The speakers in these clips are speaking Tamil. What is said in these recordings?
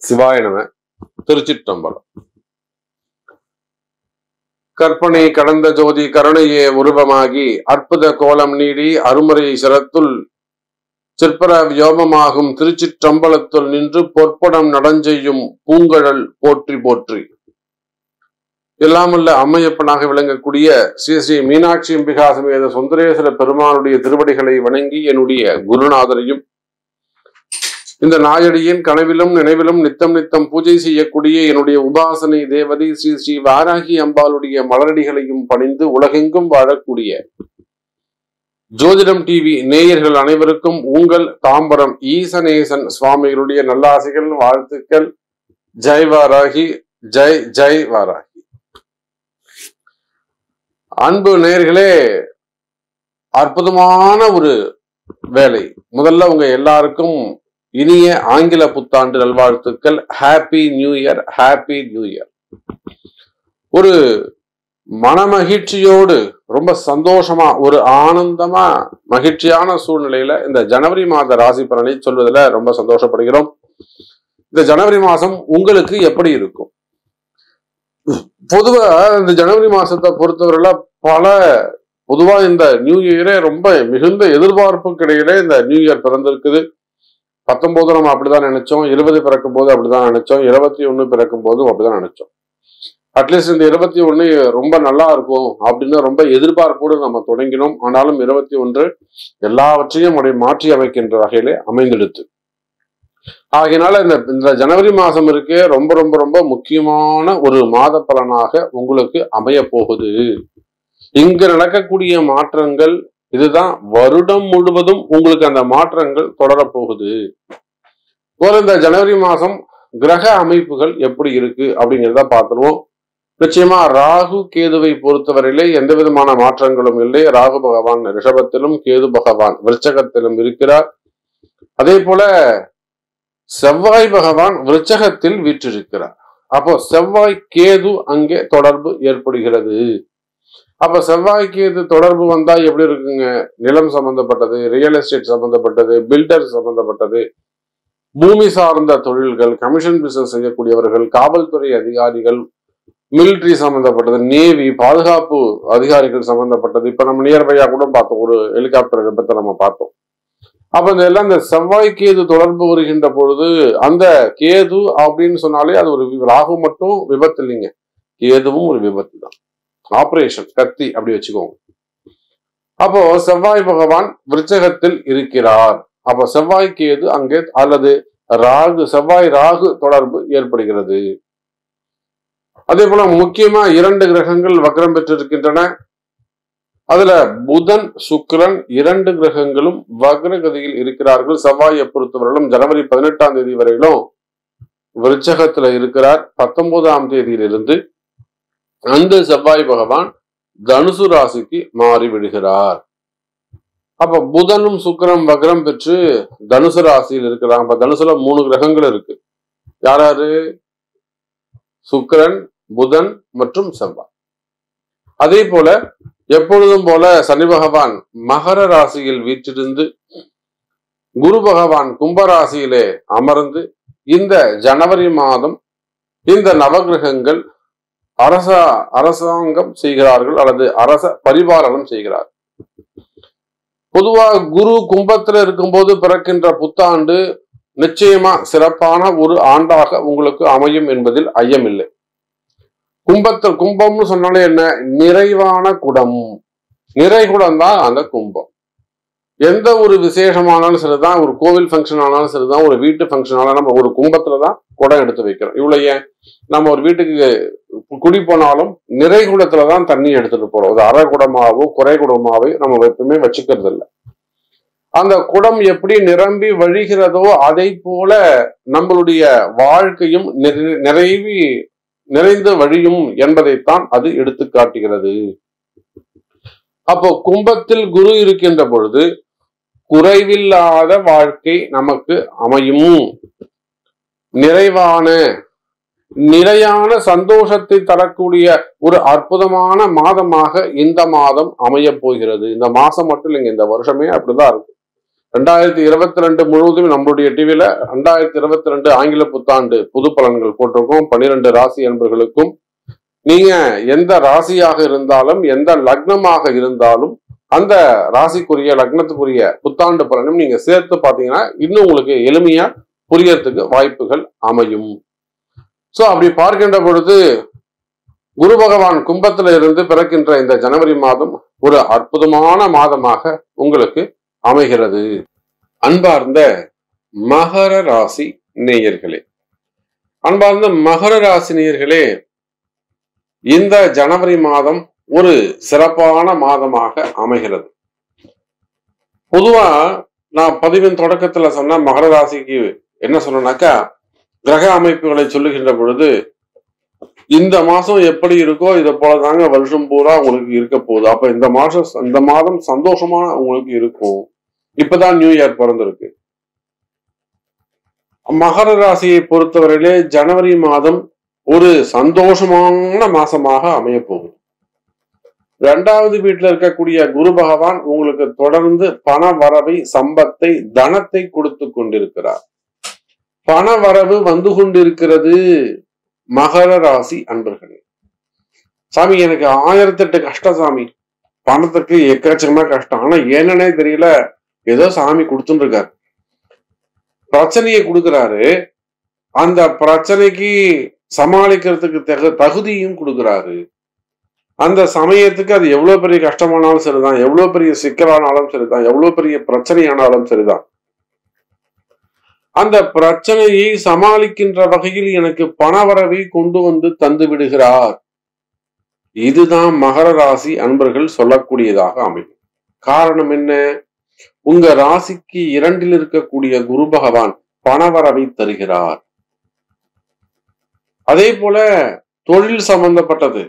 சிவாய நம திருச்சிற்றம்பலம் கற்பனை கடந்த ஜோதி கருணையே உருவமாகி அற்புத கோலம் நீடி அருமுறை சிரத்துள் சிற்பர வியோமமாகும் திருச்சிற்றம்பலத்துள் நின்று பொற்படம் நடஞ்செய்யும் பூங்கழல் போற்றி போற்றி எல்லாமல்ல அம்மையப்பனாக விளங்கக்கூடிய ஸ்ரீ ஸ்ரீ மீனாட்சி அம்பிகா சமேத சுந்தரேஸ்வர பெருமானுடைய திருவடிகளை வணங்கி என்னுடைய குருநாதரையும் இந்த நாயடியின் கனவிலும் நினைவிலும் நித்தம் நித்தம் பூஜை செய்யக்கூடிய என்னுடைய உபாசனை தேவதை ஸ்ரீ ஸ்ரீ வாராகி அம்பாளுடைய மலரடிகளையும் பணிந்து உலகெங்கும் வாழக்கூடிய ஜோதிடம் டிவி நேயர்கள் அனைவருக்கும் உங்கள் தாம்பரம் ஈசநேசன் சுவாமிகளுடைய நல்லாசைகள் வாழ்த்துக்கள் ஜெய் வாராகி ஜெய் ஜெய் வாராகி அன்பு நேயர்களே அற்புதமான ஒரு வேலை முதல்ல உங்க எல்லாருக்கும் இனிய ஆங்கில புத்தாண்டு நல்வாழ்த்துக்கள் happy new year happy new year ஒரு மனமகிழ்ச்சியோடு ரொம்ப சந்தோஷமா ஒரு ஆனந்தமா மகிழ்ச்சியான சூழ்நிலையில இந்த ஜனவரி மாத ராசி பலனை சொல்வதில் ரொம்ப சந்தோஷப்படுகிறோம் இந்த ஜனவரி மாசம் உங்களுக்கு எப்படி இருக்கும் பொதுவா இந்த ஜனவரி மாசத்தை பொறுத்தவரையில பல பொதுவா இந்த நியூ இயரே ரொம்ப மிகுந்த எதிர்பார்ப்புக்கு இடையில இந்த நியூ இயர் பிறந்திருக்குது பத்தொன்பது நம்ம அப்படிதான் நினைச்சோம் இருபது பிறக்கும் போது அப்படிதான் நினைச்சோம் இருபத்தி ஒண்ணு பிறக்கும் போதும் அப்படிதான் நினைச்சோம் அட்லீஸ்ட் இந்த இருபத்தி ஒண்ணு ரொம்ப நல்லா இருக்கும் அப்படின்னு ரொம்ப எதிர்பார்ப்போடு நம்ம தொடங்கினோம் ஆனாலும் இருபத்தி ஒன்று எல்லாவற்றையும் அப்படி மாற்றி அமைக்கின்ற வகையிலே அமைந்தெடுத்து ஆகையினால இந்த இந்த ஜனவரி மாசம் இருக்கே ரொம்ப ரொம்ப ரொம்ப முக்கியமான ஒரு மாத பலனாக உங்களுக்கு அமைய போகுது இங்க நடக்கக்கூடிய மாற்றங்கள் இதுதான் வருடம் முழுவதும் உங்களுக்கு அந்த மாற்றங்கள் தொடரப்போகுது போல இந்த ஜனவரி மாசம் கிரக அமைப்புகள் எப்படி இருக்கு அப்படிங்கிறத பார்த்துருவோம் நிச்சயமா ராகு கேதுவை பொறுத்தவரையிலே எந்த விதமான மாற்றங்களும் இல்லை ராகு பகவான் ரிஷபத்திலும் கேது பகவான் விருச்சகத்திலும் இருக்கிறார் அதே போல செவ்வாய் பகவான் விருச்சகத்தில் வீற்றிருக்கிறார் அப்போ செவ்வாய் கேது அங்கே தொடர்பு ஏற்படுகிறது அப்ப செவ்வாய்க்கு இது தொடர்பு வந்தா எப்படி இருக்குங்க நிலம் சம்பந்தப்பட்டது ரியல் எஸ்டேட் சம்பந்தப்பட்டது பில்டர் சம்பந்தப்பட்டது பூமி சார்ந்த தொழில்கள் கமிஷன் பிசினஸ் செய்யக்கூடியவர்கள் காவல்துறை அதிகாரிகள் மிலிட்ரி சம்பந்தப்பட்டது நேவி பாதுகாப்பு அதிகாரிகள் சம்பந்தப்பட்டது இப்ப நம்ம நியர்பையா கூட பார்த்தோம் ஒரு ஹெலிகாப்டர் விபத்தை நம்ம பார்த்தோம் அப்ப இந்த எல்லாம் இந்த செவ்வாய் கேது தொடர்பு வருகின்ற பொழுது அந்த கேது அப்படின்னு சொன்னாலே அது ஒரு வி- ராகு மட்டும் விபத்து இல்லைங்க கேதுவும் ஒரு விபத்து தான் ஆபரேஷன் கத்தி அப்படி வச்சுக்கோங்க அப்போ செவ்வாய் பகவான் விருச்சகத்தில் இருக்கிறார் அப்போ செவ்வாய் கேது அங்கே அல்லது ராகு செவ்வாய் ராகு தொடர்பு ஏற்படுகிறது அதே போல முக்கியமா இரண்டு கிரகங்கள் வக்ரம் பெற்றிருக்கின்றன அதுல புதன் சுக்கிரன் இரண்டு கிரகங்களும் வக்ரகதியில் இருக்கிறார்கள் செவ்வாயை பொறுத்தவரையிலும் ஜனவரி பதினெட்டாம் தேதி வரையிலும் விருச்சகத்துல இருக்கிறார் பத்தொன்பதாம் தேதியிலிருந்து அந்த செவ்வாய் பகவான் தனுசு ராசிக்கு மாறி விடுகிறார் அப்ப புதனும் சுக்கிரம் வக்ரம் பெற்று தனுசு ராசியில் இருக்கிறாங்க அப்ப தனுசுல மூணு கிரகங்கள் இருக்கு யாராரு சுக்கிரன் புதன் மற்றும் செவ்வாய் அதே போல எப்பொழுதும் போல சனி பகவான் மகர ராசியில் வீற்றிருந்து குரு பகவான் கும்ப ராசியிலே அமர்ந்து இந்த ஜனவரி மாதம் இந்த நவகிரகங்கள் அரச அரசாங்கம் செய்கிறார்கள் அல்லது அரச பரிபாலனம் செய்கிறார் பொதுவா குரு கும்பத்துல இருக்கும்போது பிறக்கின்ற புத்தாண்டு நிச்சயமா சிறப்பான ஒரு ஆண்டாக உங்களுக்கு அமையும் என்பதில் ஐயமில்லை கும்பத்தில் கும்பம்னு சொன்னாலே என்ன நிறைவான குடம் நிறைகுடம் தான் அந்த கும்பம் எந்த ஒரு விசேஷமானாலும் சரிதான் ஒரு கோவில் ஃபங்க்ஷன் ஆனாலும் சரிதான் ஒரு வீட்டு ஃபங்க்ஷன் ஆனாலும் நம்ம ஒரு கும்பத்துல தான் குடம் எடுத்து வைக்கிறோம் இவ்வளவு ஏன் நம்ம ஒரு வீட்டுக்கு குடி போனாலும் நிறை குடத்துல தான் தண்ணி எடுத்துட்டு போறோம் ஒரு அரை குடமாவோ குறை குடமாவோ நம்ம எப்பவுமே வச்சுக்கிறது இல்லை அந்த குடம் எப்படி நிரம்பி வழிகிறதோ அதை போல நம்மளுடைய வாழ்க்கையும் நிறை- நிறைவி நிறைந்து வழியும் என்பதைத்தான் அது எடுத்து காட்டுகிறது அப்போ கும்பத்தில் குரு இருக்கின்ற பொழுது குறைவில்லாத வாழ்க்கை நமக்கு அமையும் நிறைவான நிலையான சந்தோஷத்தை தரக்கூடிய ஒரு அற்புதமான மாதமாக இந்த மாதம் அமைய போகிறது இந்த மாசம் மட்டும் இல்லைங்க இந்த வருஷமே அப்படிதான் இருக்கும் ரெண்டாயிரத்தி இருபத்தி ரெண்டு முழுவதும் நம்மளுடைய டிவில ரெண்டாயிரத்தி இருபத்தி ரெண்டு ஆங்கில புத்தாண்டு புது பலன்கள் போட்டிருக்கோம் பன்னிரெண்டு ராசி அன்பர்களுக்கும் நீங்க எந்த ராசியாக இருந்தாலும் எந்த லக்னமாக இருந்தாலும் அந்த ராசிக்குரிய லக்னத்துக்குரிய புத்தாண்டு பலனும் நீங்க சேர்த்து பாத்தீங்கன்னா இன்னும் உங்களுக்கு எளிமையா புரியறதுக்கு வாய்ப்புகள் அமையும் சோ அப்படி பார்க்கின்ற பொழுது குரு பகவான் கும்பத்துல இருந்து பிறக்கின்ற இந்த ஜனவரி மாதம் ஒரு அற்புதமான மாதமாக உங்களுக்கு அமைகிறது அன்பார்ந்த மகர ராசி நேயர்களே அன்பார்ந்த மகர ராசி நேயர்களே இந்த ஜனவரி மாதம் ஒரு சிறப்பான மாதமாக அமைகிறது பொதுவா நான் பதிவின் தொடக்கத்துல சொன்ன மகர ராசிக்கு என்ன சொல்லணும்னாக்கா கிரக அமைப்புகளை சொல்லுகின்ற பொழுது இந்த மாசம் எப்படி இருக்கோ இதை போலதாங்க வருஷம் பூரா உங்களுக்கு இருக்க போகுது அப்ப இந்த மாசம் இந்த மாதம் சந்தோஷமா உங்களுக்கு இருக்கும் இப்பதான் நியூ இயர் பிறந்திருக்கு மகர ராசியை பொறுத்தவரையிலே ஜனவரி மாதம் ஒரு சந்தோஷமான மாசமாக அமைய போகுது ரெண்டாவது வீட்டுல இருக்கக்கூடிய குரு பகவான் உங்களுக்கு தொடர்ந்து பண வரவை சம்பத்தை தனத்தை கொடுத்து கொண்டிருக்கிறார் பண வரவு வந்து கொண்டிருக்கிறது மகர ராசி அன்பர்களே சாமி எனக்கு ஆயிரத்தெட்டு கஷ்டம் சாமி பணத்துக்கு எக்கச்சக்கமா கஷ்டம் ஆனா என்னன்னே தெரியல ஏதோ சாமி கொடுத்துட்டு இருக்காரு பிரச்சனையை கொடுக்கிறாரு அந்த பிரச்சனைக்கு சமாளிக்கிறதுக்கு தகு தகுதியும் கொடுக்கிறாரு அந்த சமயத்துக்கு அது எவ்வளவு பெரிய கஷ்டமானாலும் சரிதான் எவ்வளவு பெரிய சிக்கலானாலும் சரிதான் எவ்வளவு பெரிய பிரச்சனையானாலும் சரிதான் அந்த பிரச்சனையை சமாளிக்கின்ற வகையில் எனக்கு பணவரவை கொண்டு வந்து தந்து விடுகிறார் இதுதான் மகர ராசி அன்பர்கள் சொல்லக்கூடியதாக அமையும் காரணம் என்ன உங்க ராசிக்கு இரண்டில் இருக்கக்கூடிய குரு பகவான் பணவரவை தருகிறார் அதே போல தொழில் சம்பந்தப்பட்டது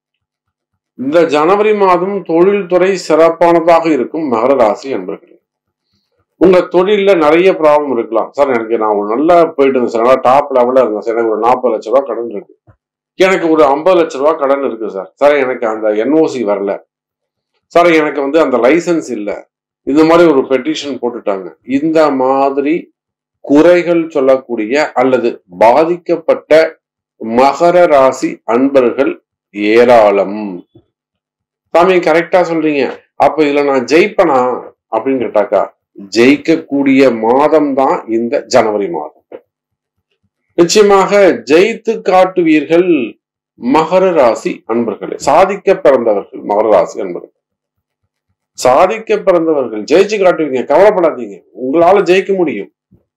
இந்த ஜனவரி மாதம் தொழில்துறை சிறப்பானதாக இருக்கும் மகர ராசி அன்பர்களே உங்க தொழில்ல நிறைய ப்ராப்ளம் இருக்கலாம் சார் எனக்கு நான் ஒரு நல்லா போயிட்டு இருந்தேன் சார் நல்லா டாப் லெவல்ல இருந்தேன் சார் எனக்கு ஒரு நாற்பது லட்ச ரூபா கடன் இருக்கு எனக்கு ஒரு ஐம்பது லட்ச ரூபா கடன் இருக்கு சார் சார் எனக்கு அந்த என்ஓசி வரல சார் எனக்கு வந்து அந்த லைசன்ஸ் இல்லை இந்த மாதிரி ஒரு பெட்டிஷன் போட்டுட்டாங்க இந்த மாதிரி குறைகள் சொல்லக்கூடிய அல்லது பாதிக்கப்பட்ட மகர ராசி அன்பர்கள் ஏராளம் சாமி கரெக்டா சொல்றீங்க அப்ப இதுல நான் ஜெயிப்பனா அப்படின்னு கேட்டாக்கா ஜெயிக்கக்கூடிய மாதம் தான் இந்த ஜனவரி மாதம் நிச்சயமாக ஜெயித்து காட்டுவீர்கள் மகர ராசி அன்பர்களே சாதிக்க பிறந்தவர்கள் மகர ராசி அன்பர்கள் சாதிக்க பிறந்தவர்கள் ஜெயிச்சு காட்டுவீங்க கவலைப்படாதீங்க உங்களால ஜெயிக்க முடியும்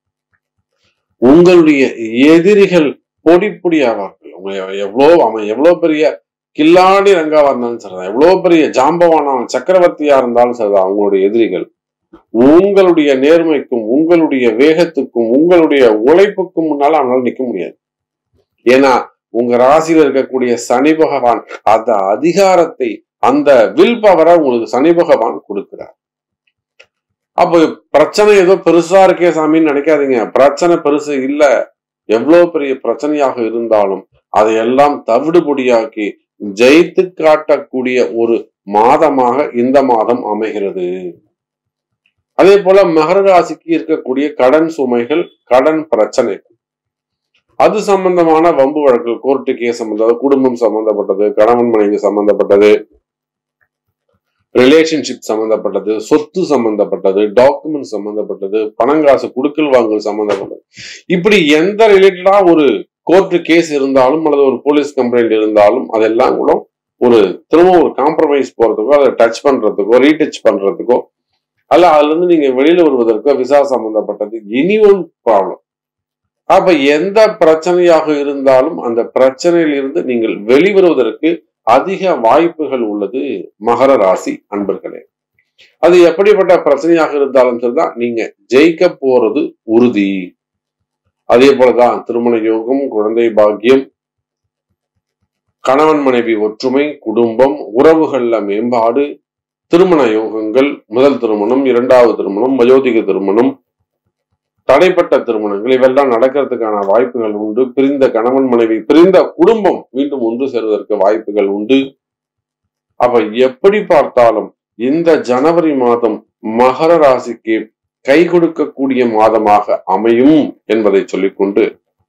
உங்களுடைய எதிரிகள் பொடி பொடி ஆவார்கள் உங்க எவ்வளோ அவன் எவ்வளவு பெரிய கில்லாடி ரங்காவா இருந்தாலும் சரிதான் எவ்வளவு பெரிய ஜாம்பவான சக்கரவர்த்தியா இருந்தாலும் சரிதான் உங்களுடைய எதிரிகள் உங்களுடைய நேர்மைக்கும் உங்களுடைய வேகத்துக்கும் உங்களுடைய உழைப்புக்கும் முன்னால அவனால நிக்க முடியாது ஏன்னா உங்க ராசியில இருக்கக்கூடிய சனி பகவான் அந்த அதிகாரத்தை அந்த வில் பவரை உங்களுக்கு சனி பகவான் கொடுக்கிறார் அப்போ பிரச்சனை ஏதோ பெருசா இருக்கே சாமின்னு நினைக்காதீங்க பிரச்சனை பெருசு இல்ல எவ்வளவு பெரிய பிரச்சனையாக இருந்தாலும் அதையெல்லாம் தவிடுபொடியாக்கி ஜெயித்து காட்டக்கூடிய ஒரு மாதமாக இந்த மாதம் அமைகிறது அதே போல மகர ராசிக்கு இருக்கக்கூடிய கடன் சுமைகள் கடன் பிரச்சனைகள் அது சம்பந்தமான வம்பு வழக்குகள் கோர்ட்டு கேஸ் சம்பந்தம் குடும்பம் சம்பந்தப்பட்டது கணவன் மனைவி சம்பந்தப்பட்டது ரிலேஷன்ஷிப் சம்பந்தப்பட்டது சொத்து சம்பந்தப்பட்டது டாக்குமெண்ட் சம்பந்தப்பட்டது பணங்காசு குடுக்கல் வாங்கல் சம்பந்தப்பட்டது இப்படி எந்த ரிலேட்டடா ஒரு கோர்ட்டு கேஸ் இருந்தாலும் அல்லது ஒரு போலீஸ் கம்ப்ளைண்ட் இருந்தாலும் அதெல்லாம் கூட ஒரு திரும்ப ஒரு காம்ப்ரமைஸ் போறதுக்கோ அதை டச் பண்றதுக்கோ ரீடச் பண்றதுக்கோ அல்ல அதுல இருந்து நீங்க வெளியில வருவதற்கோ விசா சம்பந்தப்பட்டது எனி ஒன் ப்ராப்ளம் அப்ப எந்த பிரச்சனையாக இருந்தாலும் அந்த பிரச்சனையில் இருந்து நீங்கள் வெளிவருவதற்கு அதிக வாய்ப்புகள் உள்ளது மகர ராசி அன்பர்களே அது எப்படிப்பட்ட பிரச்சனையாக இருந்தாலும் சரிதான் நீங்க ஜெயிக்க போறது உறுதி அதே போலதான் திருமண யோகம் குழந்தை பாக்கியம் கணவன் மனைவி ஒற்றுமை குடும்பம் உறவுகள்ல மேம்பாடு திருமண யோகங்கள் முதல் திருமணம் இரண்டாவது திருமணம் வயோதிக திருமணம் தடைப்பட்ட திருமணங்கள் இவெல்லாம் நடக்கிறதுக்கான வாய்ப்புகள் உண்டு பிரிந்த கணவன் மனைவி பிரிந்த குடும்பம் மீண்டும் ஒன்று சேர்வதற்கு வாய்ப்புகள் உண்டு அப்ப எப்படி பார்த்தாலும் இந்த ஜனவரி மாதம் மகர ராசிக்கு கை கொடுக்கக்கூடிய மாதமாக அமையும் என்பதை சொல்லிக்கொண்டு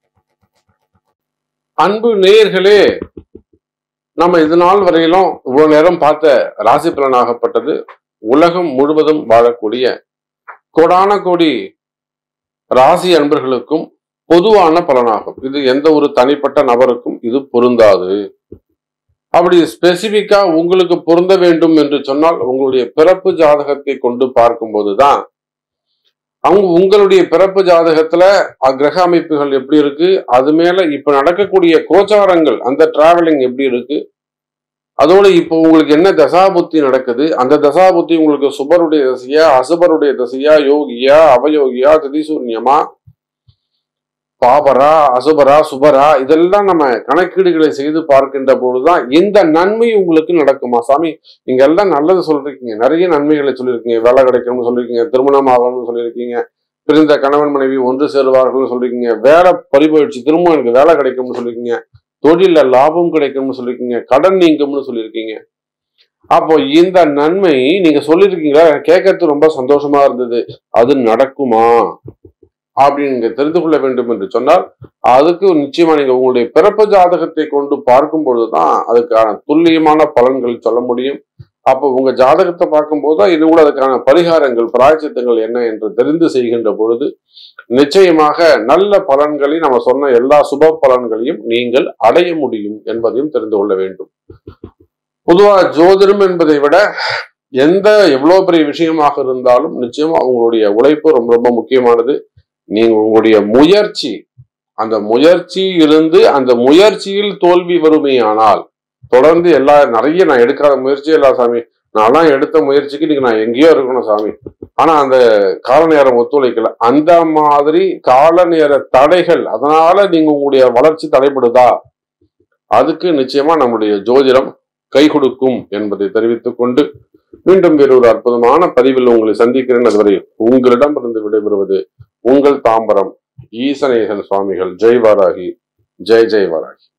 அன்பு நேயர்களே நம்ம இது நாள் வரையிலும் இவ்வளவு நேரம் பார்த்த ராசி பலனாகப்பட்டது உலகம் முழுவதும் வாழக்கூடிய கோடான கோடி ராசி அன்பர்களுக்கும் பொதுவான பலனாகும் இது எந்த ஒரு தனிப்பட்ட நபருக்கும் இது பொருந்தாது அப்படி ஸ்பெசிபிக்கா உங்களுக்கு பொருந்த வேண்டும் என்று சொன்னால் உங்களுடைய பிறப்பு ஜாதகத்தை கொண்டு பார்க்கும்போதுதான் அவங்க உங்களுடைய பிறப்பு ஜாதகத்துல அ- கிரக அமைப்புகள் எப்படி இருக்கு அது மேல இப்ப நடக்கக்கூடிய கோச்சாரங்கள் அந்த டிராவலிங் எப்படி இருக்கு அதோட இப்போ உங்களுக்கு என்ன தசாபுத்தி நடக்குது அந்த தசாபுத்தி உங்களுக்கு சுபருடைய தசையா அசுபருடைய தசையா யோகியா அவயோகியா திதிசூன்யமா பாபரா அசுபரா சுபரா இதெல்லாம் நம்ம கணக்கீடுகளை செய்து பார்க்கின்ற பொழுதுதான் இந்த நன்மை உங்களுக்கு நடக்குமா சாமி நீங்க எல்லாம் நல்லது சொல்லிருக்கீங்க நிறைய நன்மைகளை சொல்லியிருக்கீங்க வேலை கிடைக்கணும்னு சொல்லியிருக்கீங்க திருமணம் ஆகணும்னு சொல்லியிருக்கீங்க பிரிந்த கணவன் மனைவி ஒன்று சேருவார்கள்னு சொல்லியிருக்கீங்க வேலை பறி போயிடுச்சு திரும்ப எனக்கு வேலை கிடைக்கும்னு சொல்லியிருக்கீங்க தொழில லாபம் கிடைக்கும்னு சொல்லியிருக்கீங்க கடன் நீங்கும்னு சொல்லியிருக்கீங்க அப்போ இந்த நன்மை நீங்க சொல்லியிருக்கீங்களா எனக்கு கேட்கறது ரொம்ப சந்தோஷமா இருந்தது அது நடக்குமா அப்படின்னு நீங்க தெரிந்து கொள்ள வேண்டும் என்று சொன்னால் அதுக்கு நிச்சயமா நீங்க உங்களுடைய பிறப்பு ஜாதகத்தை கொண்டு பார்க்கும் பொழுதுதான் அதுக்கான துல்லியமான பலன்கள் சொல்ல முடியும் அப்போ உங்க ஜாதகத்தை பார்க்கும்போது தான் இது கூட அதுக்கான பரிகாரங்கள் பிராய்ச்சித்தங்கள் என்ன என்று தெரிந்து செய்கின்ற பொழுது நிச்சயமாக நல்ல பலன்களை நம்ம சொன்ன எல்லா சுப பலன்களையும் நீங்கள் அடைய முடியும் என்பதையும் தெரிந்து கொள்ள வேண்டும் பொதுவா ஜோதிடம் என்பதை விட எந்த எவ்வளவு பெரிய விஷயமாக இருந்தாலும் நிச்சயமா உங்களுடைய உழைப்பு ரொம்ப ரொம்ப முக்கியமானது நீங்க உங்களுடைய முயற்சி அந்த முயற்சி இருந்து அந்த முயற்சியில் தோல்வி வருமேயானால் தொடர்ந்து எல்லா நிறைய நான் எடுக்காத முயற்சியே இல்ல சாமி நான்லாம் எடுத்த முயற்சிக்கு நீங்க நான் எங்கேயோ இருக்கணும் சாமி ஆனா அந்த கால நேரம் ஒத்துழைக்கல அந்த மாதிரி கால நேர தடைகள் அதனால நீங்க உங்களுடைய வளர்ச்சி தடைபடுதா அதுக்கு நிச்சயமா நம்முடைய ஜோதிடம் கை கொடுக்கும் என்பதை தெரிவித்துக் கொண்டு மீண்டும் வேறு ஒரு அற்புதமான பதிவில் உங்களை சந்திக்கிறேன் அதுவரை உங்களிடமிருந்து விடைபெறுவது உங்கள் தாம்பரம் ஈசனேசன் சுவாமிகள் ஜெய் வாராகி ஜெய் ஜெய் வாராகி